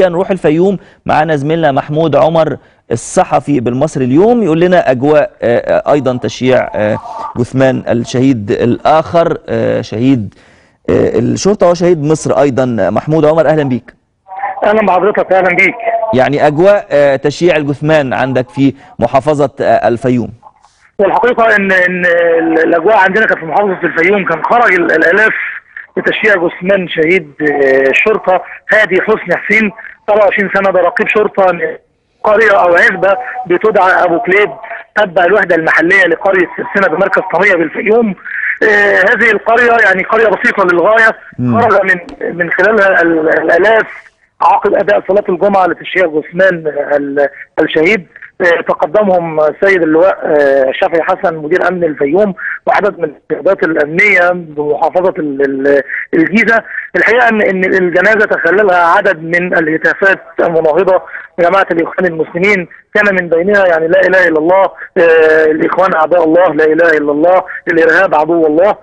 نروح الفيوم معانا زميلنا محمود عمر الصحفي بالمصري اليوم يقول لنا اجواء آه، ايضا تشييع آه، جثمان الشهيد الاخر آه، شهيد آه، الشرطه وشهيد مصر ايضا محمود عمر اهلا بيك اهلا بحضرتك اهلا بيك يعني اجواء آه، تشييع الجثمان عندك في محافظه آه، الفيوم والحقيقه ان ان الاجواء عندنا كانت في محافظه الفيوم كان خرج ال- الالاف لتشييع جثمان شهيد آه، الشرطه هادي حسني حسين 27 سنه ده رقيب شرطه من قريه او عزبه بتدعى ابو كليب تبع الوحده المحليه لقريه سرسنه بمركز طميه بالفيوم آه هذه القريه يعني قريه بسيطه للغايه مم. خرج من من خلالها ال- الالاف عقب اداء صلاه الجمعه لتشييع جثمان ال- الشهيد آه، تقدمهم سيد اللواء آه، شافعي حسن مدير امن الفيوم وعدد من القيادات الامنيه بمحافظه ال- ال- الجيزه الحقيقه ان ان الجنازه تخللها عدد من الهتافات المناهضه لجماعه الاخوان المسلمين كان من بينها يعني لا اله الا الله آه، الاخوان اعداء الله لا اله الا الله الارهاب عدو الله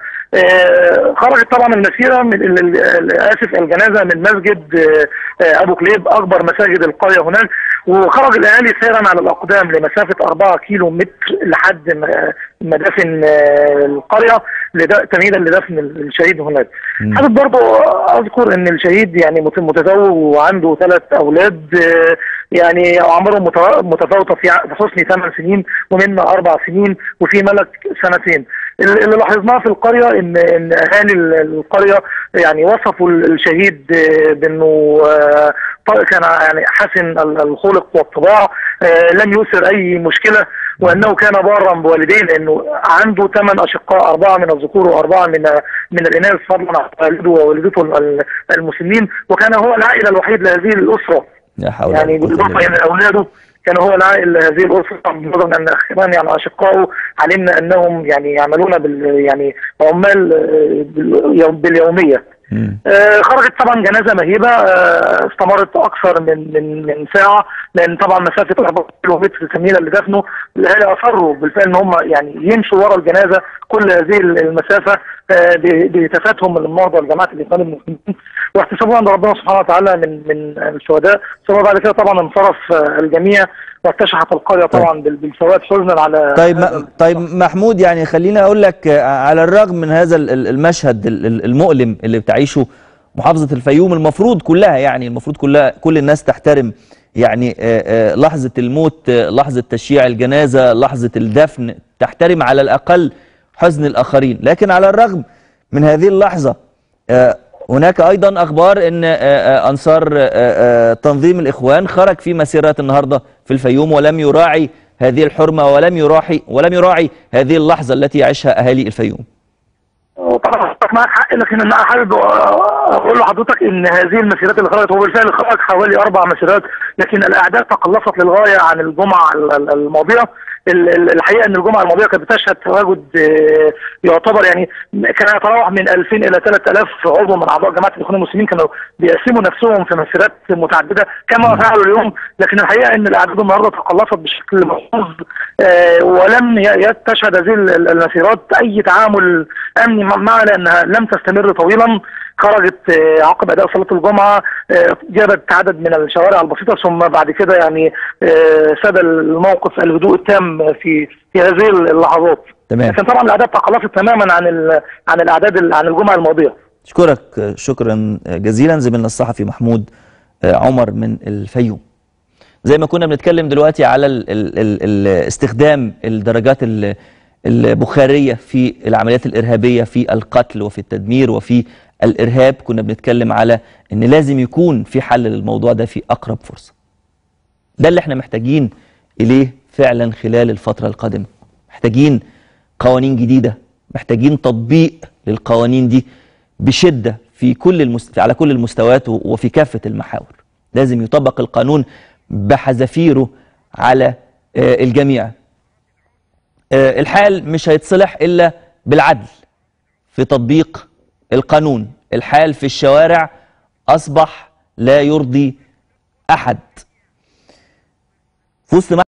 آه، خرجت طبعا المسيره من ال- ال- ال- اسف الجنازه من مسجد آه، آه، ابو كليب اكبر مساجد القريه هناك وخرج الاهالي سيرا على الاقدام لمسافه 4 كيلو متر لحد م- مدافن آه، القريه لد- تمهيدا لدفن الشهيد هناك. مم. حابب برضه اذكر ان الشهيد يعني مت- متزوج وعنده ثلاث اولاد آه، يعني اعمارهم متوا- متفاوته في ع- في حسني ثمان سنين ومنى اربع سنين وفي ملك سنتين. اللي اللي لاحظناه في القريه ان ان اهالي ال- القريه يعني وصفوا الشهيد آه، بانه آه، ط- كان يعني حسن ال- الخلق والطباع آه، لم يثر اي مشكله وانه كان بارا بوالديه لانه عنده ثمان اشقاء اربعه من الذكور واربعه من من الاناث فضلا عن والده ووالدته ال- المسلمين وكان هو العائله الوحيد لهذه الاسره لا حول ولا يعني قوة إلا بالاضافه بالله. الى اولاده كان هو العائل لهذه الاسره بالرغم ان اخيرا يعني اشقائه علمنا انهم يعني يعملون بال يعني عمال آه، بال- باليوميه مم. آه، خرجت طبعا جنازه مهيبه آه، استمرت اكثر من من من ساعه لان طبعا مسافه 4 كيلو متر تمهيدا لدفنه الاهالي اصروا بالفعل ان هم يعني يمشوا ورا الجنازه كل هذه المسافه آه، ب- بهتافاتهم النهضه لجماعه الاخوان المسلمين واحتسابهم عند ربنا سبحانه وتعالى من من الشهداء ثم بعد كده طبعا انصرف آه، الجميع واكتشفت القريه طبعا بال- بالسواد حزنا على طيب هذا ما طيب محمود يعني خليني اقول لك آه، على الرغم من هذا ال- ال- المشهد ال- ال- المؤلم اللي بتعيشه محافظة الفيوم المفروض كلها يعني المفروض كلها كل الناس تحترم يعني آه، آه، لحظة الموت آه، لحظة تشييع الجنازة لحظة الدفن تحترم على الأقل حزن الآخرين لكن على الرغم من هذه اللحظة آه، هناك أيضا أخبار أن آه، آه، أنصار آه، آه، تنظيم الإخوان خرج في مسيرات النهاردة في الفيوم ولم يراعي هذه الحرمة ولم يراعي ولم يراعي هذه اللحظة التي يعيشها أهالي الفيوم طبعا حضرتك معاك حق لكن انا حابب اقول لحضرتك ان هذه المسيرات اللي خرجت هو بالفعل خرج حوالي اربع مسيرات لكن الاعداد تقلصت للغايه عن الجمعه ال- ال- الماضيه ال- ال- الحقيقه ان الجمعه الماضيه كانت بتشهد تواجد آه، يعتبر يعني كان يتراوح من 2000 الى 3000 عضو من اعضاء جماعه الاخوان المسلمين كانوا بيقسموا نفسهم في مسيرات متعدده كما فعلوا اليوم لكن الحقيقه ان الاعداد النهارده تقلصت بشكل ملحوظ آه، ولم ي- ي- تشهد هذه ال- المسيرات اي تعامل امني مع- معها لانها لم تستمر طويلا خرجت آه، عقب اداء صلاه الجمعه آه، جابت عدد من الشوارع البسيطه ثم بعد كده يعني آه، ساد الموقف الهدوء التام في في هذه اللحظات تمام لكن طبعا الاعداد تقلصت تماما عن ال- عن الاعداد ال- عن الجمعه الماضيه أشكرك آه، شكرا جزيلا زميلنا الصحفي محمود آه، عمر من الفيوم زي ما كنا بنتكلم دلوقتي على ال ال ال ال استخدام الدرجات ال- البخارية في العمليات الإرهابية في القتل وفي التدمير وفي الإرهاب كنا بنتكلم على أن لازم يكون في حل للموضوع ده في أقرب فرصة ده اللي احنا محتاجين إليه فعلا خلال الفترة القادمة محتاجين قوانين جديدة محتاجين تطبيق للقوانين دي بشدة في كل المست... على كل المستويات و- وفي كافة المحاور لازم يطبق القانون بحذافيره على آه، الجميع آه، الحال مش هيتصلح إلا بالعدل في تطبيق القانون الحال في الشوارع أصبح لا يرضي أحد في وسط